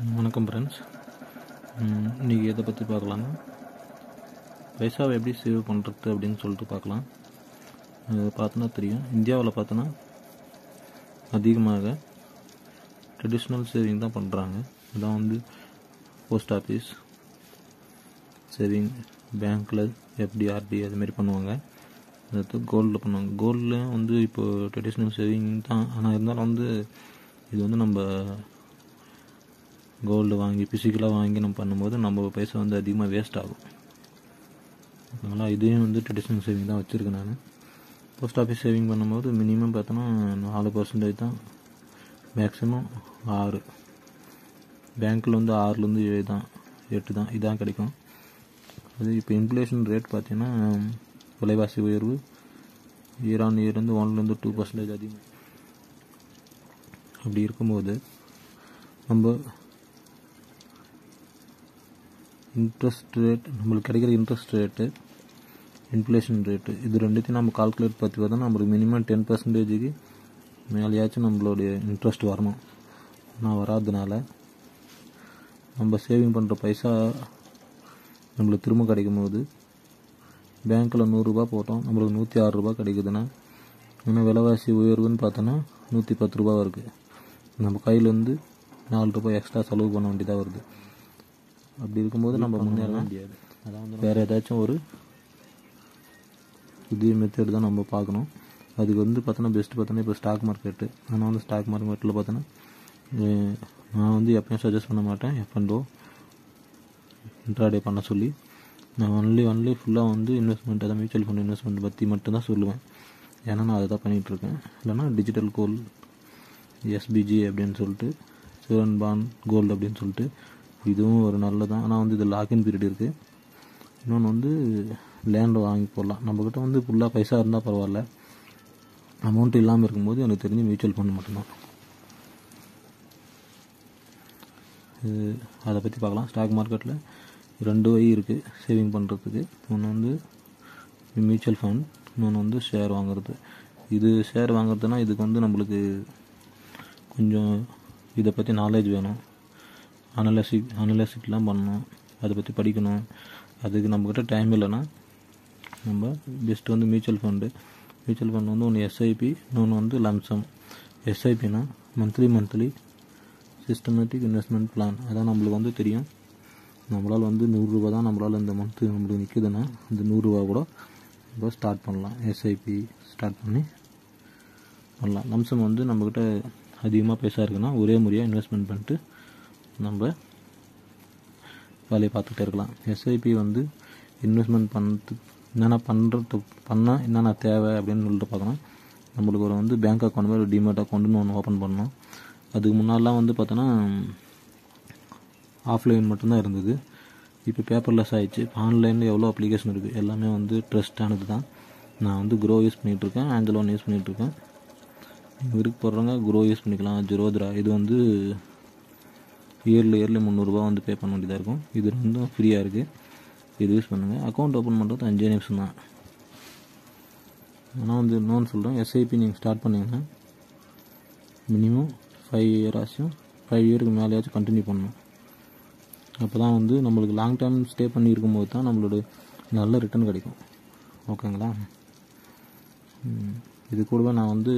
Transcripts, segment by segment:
வணக்கம் ஃப்ரெண்ட்ஸ் இன்றைக்கி எதை பற்றி பார்க்கலாம்னா பைசாவை எப்படி சேவ் பண்ணுறது அப்படின்னு சொல்லிட்டு பார்க்கலாம் இது பார்த்தோன்னா தெரியும் இந்தியாவில் பார்த்தோன்னா அதிகமாக ட்ரெடிஷ்னல் சேவிங் தான் பண்ணுறாங்க இதான் வந்து போஸ்ட் ஆஃபீஸ் சேவிங் பேங்க்கில் எஃப்டி ஆர்டி அதுமாரி பண்ணுவாங்க அடுத்து கோல்டில் பண்ணுவாங்க கோல்டில் வந்து இப்போ ட்ரெடிஷ்னல் சேவிங் தான் ஆனால் இருந்தாலும் வந்து இது வந்து நம்ம கோல்டு வாங்கி ஃபிசிக்கலாக வாங்கி நம்ம பண்ணும்போது நம்ம பைசா வந்து அதிகமாக வேஸ்ட் ஆகும் அதனால் இதையும் வந்து ட்ரெடிஷ்னல் சேவிங் தான் வச்சுருக்கேன் நான் போஸ்ட் ஆஃபீஸ் சேவிங் பண்ணும்போது மினிமம் பார்த்தோன்னா நாலு பர்சன்டேஜ் தான் மேக்ஸிமம் ஆறு பேங்க்கில் வந்து ஆறுலேருந்து ஏழு தான் எட்டு தான் இதான் கிடைக்கும் அது இப்போ இன்ஃப்ளேஷன் ரேட் பார்த்தீங்கன்னா விலைவாசி உயர்வு இயர் ஆன் இயர் வந்து ஒன்லேருந்து டூ பர்சன்டேஜ் அதிகம் அப்படி இருக்கும்போது நம்ம இன்ட்ரெஸ்ட் ரேட் நம்மளுக்கு கிடைக்கிற இன்ட்ரெஸ்ட் ரேட்டு இன்ஃப்ளேஷன் ரேட்டு இது ரெண்டுத்தையும் நம்ம கால்குலேட் பார்த்து பார்த்தா நம்மளுக்கு மினிமம் டென் பர்சன்டேஜுக்கு மேலேயாச்சும் நம்மளுடைய இன்ட்ரெஸ்ட் வரணும் ஆனால் வராதனால நம்ம சேவிங் பண்ணுற பைசா நம்மளுக்கு திரும்ப கிடைக்கும் போது பேங்க்கில் நூறுரூபா போட்டோம் நம்மளுக்கு நூற்றி ஆறு ரூபா கிடைக்குதுன்னா ஏன்னா விலைவாசி உயர்வுன்னு பார்த்தோன்னா நூற்றி பத்து ரூபா இருக்குது நம்ம கையிலேருந்து நாலு ரூபாய் எக்ஸ்ட்ரா செலவு பண்ண வேண்டியதாக வருது அப்படி இருக்கும்போது நம்ம முன்னேற முடியாது அதான் வந்து வேறு ஏதாச்சும் ஒரு புதிய மெத்தட் தான் நம்ம பார்க்கணும் அதுக்கு வந்து பார்த்தோன்னா பெஸ்ட்டு பார்த்தோன்னா இப்போ ஸ்டாக் மார்க்கெட்டு ஆனால் வந்து ஸ்டாக் மார்க்கெட்டில் பார்த்தோன்னா நான் வந்து எப்பயும் சஜஸ்ட் பண்ண மாட்டேன் எஃப்என்டோ இன்ட்ராடே பண்ண சொல்லி நான் ஒன்லி ஒன்லி ஃபுல்லாக வந்து இன்வெஸ்ட்மெண்ட் அதான் மியூச்சுவல் ஃபண்ட் இன்வெஸ்ட்மெண்ட் பற்றி மட்டும்தான் சொல்லுவேன் ஏன்னா நான் அதை தான் பண்ணிகிட்ருக்கேன் இல்லைனா டிஜிட்டல் கோல் எஸ்பிஜி அப்படின்னு சொல்லிட்டு சிவன் பான் கோல்டு அப்படின்னு சொல்லிட்டு இதுவும் ஒரு நல்லதான் ஆனால் வந்து இது லாக்இன் பீரியட் இருக்குது இன்னொன்று வந்து லேண்ட் வாங்கி போடலாம் நம்மக்கிட்ட வந்து ஃபுல்லாக பைசா இருந்தால் பரவாயில்ல அமௌண்ட் இல்லாமல் இருக்கும்போது எனக்கு தெரிஞ்சு மியூச்சுவல் ஃபண்ட் மட்டும்தான் இது அதை பற்றி பார்க்கலாம் ஸ்டாக் மார்க்கெட்டில் ரெண்டு வழி இருக்குது சேவிங் பண்ணுறதுக்கு ஒன்று வந்து மியூச்சுவல் ஃபண்ட் இன்னொன்று வந்து ஷேர் வாங்குறது இது ஷேர் வாங்குறதுனா இதுக்கு வந்து நம்மளுக்கு கொஞ்சம் இதை பற்றி நாலேஜ் வேணும் அனலைசிக் அனலைசிக்லாம் பண்ணணும் அதை பற்றி படிக்கணும் அதுக்கு நம்மக்கிட்ட டைம் இல்லைன்னா நம்ம பெஸ்ட்டு வந்து மியூச்சுவல் ஃபண்டு மியூச்சுவல் ஃபண்ட் வந்து ஒன்று எஸ்ஐபி இன்னொன்று வந்து லம்சம் எஸ்ஐபினா monthly monthly systematic investment plan அதான் நம்மளுக்கு வந்து தெரியும் நம்மளால் வந்து நூறுரூவா தான் நம்மளால் இந்த மந்த்து நம்மளுக்கு நிற்குதுன்னா அந்த நூறுரூவா கூட நம்ம ஸ்டார்ட் பண்ணலாம் எஸ்ஐபி ஸ்டார்ட் பண்ணி பண்ணலாம் லம்சம் வந்து நம்மக்கிட்ட அதிகமாக பைசா இருக்குன்னா ஒரே முறையாக இன்வெஸ்ட்மெண்ட் பண்ணிட்டு நம்ம வேலையை பார்த்துட்டே இருக்கலாம் எஸ்ஐபி வந்து இன்வெஸ்ட்மெண்ட் பண்ணுறதுக்கு என்னென்ன பண்ணுறது பண்ணால் என்னென்ன தேவை அப்படின்னு சொல்லிட்டு பார்க்கணும் நம்மளுக்கு ஒரு வந்து பேங்க் அக்கௌண்ட் மாதிரி ஒரு டிமேட் அக்கௌண்ட்டுன்னு ஒன்று ஓப்பன் பண்ணணும் அதுக்கு முன்னாடிலாம் வந்து பார்த்தோன்னா ஆஃப்லைன் மட்டும்தான் இருந்தது இப்போ பேப்பர்லெஸ் ஆகிடுச்சு இப்போ ஆன்லைனில் எவ்வளோ அப்ளிகேஷன் இருக்குது எல்லாமே வந்து ட்ரஸ்டானது தான் நான் வந்து க்ரோ யூஸ் பண்ணிகிட்ருக்கேன் ஆஞ்சல் ஒன் யூஸ் பண்ணிகிட்ருக்கேன் விருக்கு போடுறவங்க க்ரோ யூஸ் பண்ணிக்கலாம் ஜிரோத்ரா இது வந்து இயர்லி இயர்லி முந்நூறுரூவா வந்து பே பண்ண வேண்டியதாக இருக்கும் இது ரெண்டும் ஃப்ரீயாக இருக்குது இது யூஸ் பண்ணுங்கள் அக்கௌண்ட் ஓப்பன் பண்ணுறது அஞ்சே நிமிஷம் தான் ஆனால் வந்து இன்னொன்று சொல்கிறேன் எஸ்ஐபி நீங்கள் ஸ்டார்ட் பண்ணிங்கன்னா மினிமம் ஃபைவ் இயர் ஆச்சும் ஃபைவ் இயருக்கு மேலேயாச்சும் கண்டினியூ பண்ணணும் அப்போ தான் வந்து நம்மளுக்கு லாங் டைம் ஸ்டே பண்ணி இருக்கும்போது தான் நம்மளோட நல்ல ரிட்டர்ன் கிடைக்கும் ஓகேங்களா இது கூடவே நான் வந்து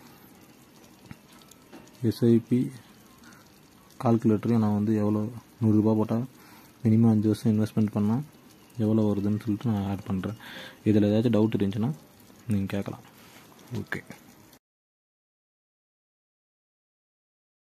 எஸ்ஐபி கால்குலேட்டரையும் நான் வந்து எவ்வளோ நூறுரூபா போட்டால் மினிமம் அஞ்சு வருஷம் இன்வெஸ்ட்மெண்ட் பண்ணால் எவ்வளோ வருதுன்னு சொல்லிட்டு நான் ஆட் பண்ணுறேன் இதில் ஏதாச்சும் டவுட் இருந்துச்சுன்னா நீங்கள் கேட்கலாம் ஓகே